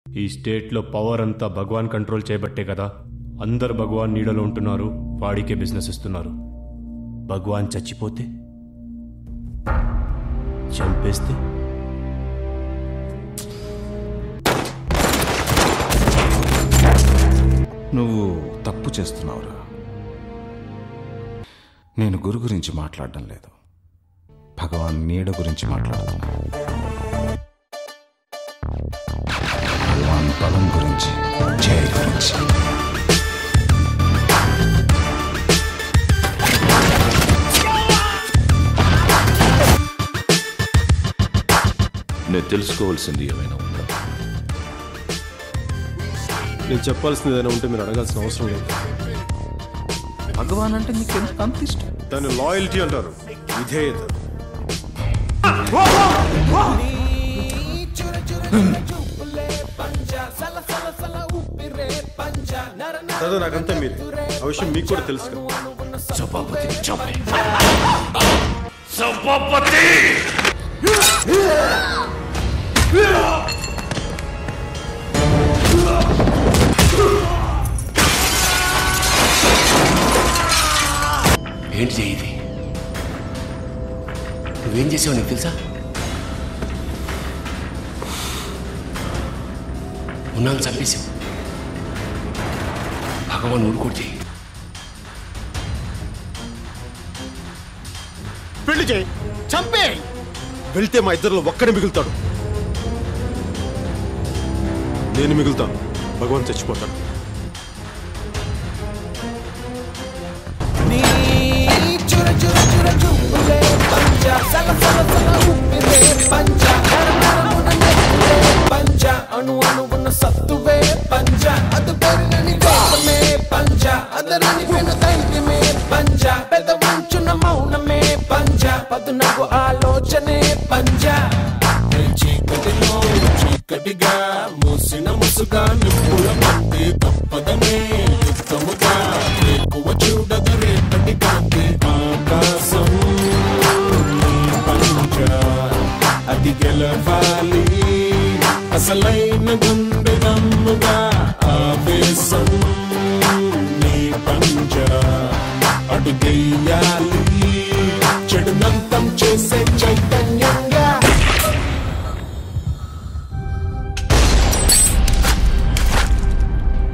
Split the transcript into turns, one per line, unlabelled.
ఈ స్టేట్లో పవర్ అంతా భగవాన్ కంట్రోల్ చేయబట్టే కదా అందరు భగవాన్ నీడలో ఉంటున్నారు వాడికే బిజినెస్ ఇస్తున్నారు భగవాన్ చచ్చిపోతే చంపేస్తే
నువ్వు తప్పు చేస్తున్నావురా నేను గురు గురించి మాట్లాడడం లేదు భగవాన్ నీడ గురించి మాట్లాడుతున్నా భగవాన్ బలం గురించి జయ గురించి
నేను తెలుసుకోవాల్సింది ఏమైనా ఉందా
నేను చెప్పాల్సింది ఏదైనా ఉంటే మీరు అడగాల్సిన అవసరం లేదు
భగవాన్ అంటే నీకు ఎందుకు అంత ఇష్టం
దాన్ని లాయల్టీ అంటారు విధేయత దాదా నాకంతా మీరే ఆ విషయం మీకు కూడా తెలుసు కదా
సభాపతిని చంపే సభాపతి
ఏంటి చేయి ఇది నువ్వేం చేసావు నీకు తెలుసా ఉన్నాను చంపేసావు భగవాన్ ఊరుకోడు చేయి
పెళ్లి చేయి చంపే వెళ్తే మా ఇద్దరిలో ఒక్కడే మిగులుతాడు నేను మిగులుతాను భగవాన్ చచ్చిపోతాను
అణు అణువున సత్తువే పంజ అది పెరినని వేగమే పంజ అదరని విను ధైర్యమే పంజ పెద ఉంచున మౌనమే పంజ పదునగు ఆలోచనే పంజ చీకటిలో చీకటిగా మూసిన ముసుగా నిప్పుల మంది తప్పదనే యుద్ధముగా ఎక్కువ చూడద రేపటి కాంతి ఆకాశం నీ పంజ అది గెలవాలి అసలైన గుండె దమ్ముగా ఆవేశం నీ పంజ అడుగెయ్యాలి చెడునంతం చేసే చైతన్యం